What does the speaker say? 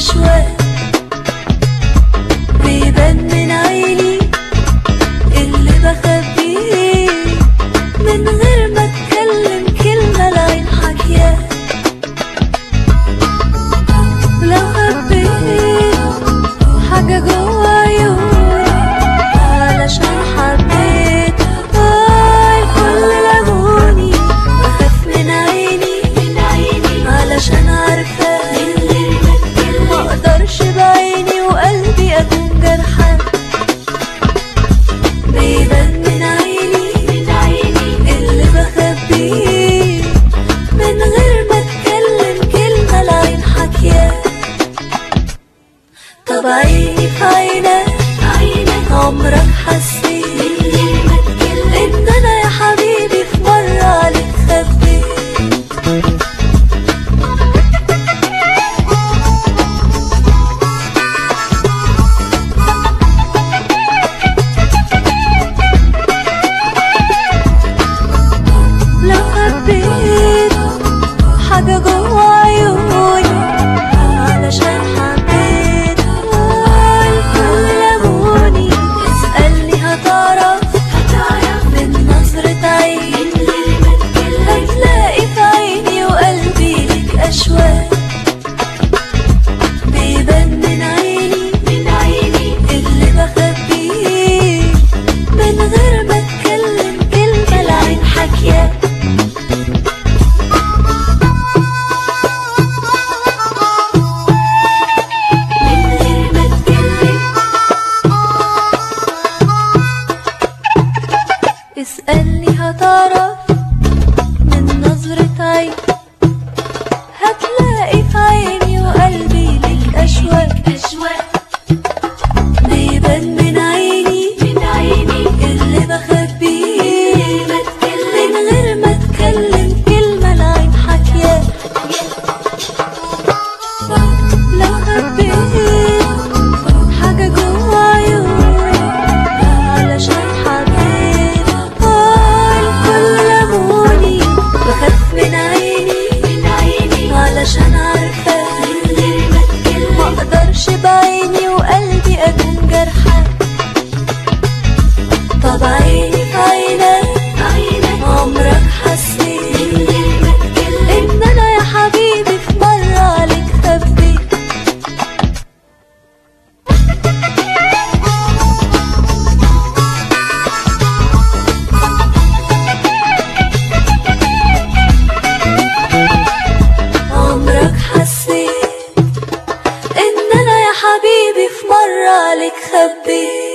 أشواق بيبان من عيني اللي بخبيه من غير ما اتكلم كلمة العين حكياه لو حبيت حاجة جوا عيوني علشان حبيت هاي كل لموني بخاف من عيني من عيني علشان عارفة ما اقدرش بعيني وقلبي اكون جرحان بيبان من عيني من عيني اللي بخبيه من غير ما اتكلم كلمة العين حكياه طب عيني في عينك عينك عمرك حسيت ان انا يا حبيبي في مرة عليك خبيت لو حبيت حاجة جوا عيوني علشان حبيت هاي كل لموني اسألني هتعرف من نظرة عيني هتلاقي في عيني وقلبي ليك أشواق بيبان من عيني من عيني اللي بخبيه من غير ما اتكلم كلمة العين حكياه من غير ما اتكلم اسألني هتعرف من نظرة عين هتلاقي في عيني وقلبي ليك أشواق أشواق بيبان من عيني من عيني اللي بخبيه من غير ما اتكلم كلمة العين حكياه لو حبيت حاجة جوا عيوني علشان حبيت هاي كل لموني بخاف من عيني من عيني علشان عارفة ما اقدرش بعيني وقلبي اكون جرحان طب عيني في عينك عمرك حسيت ان انا يا حبيبي في مرة عليك خبيت عمرك حسيت ان انا يا حبيبي في مرة عليك خبيت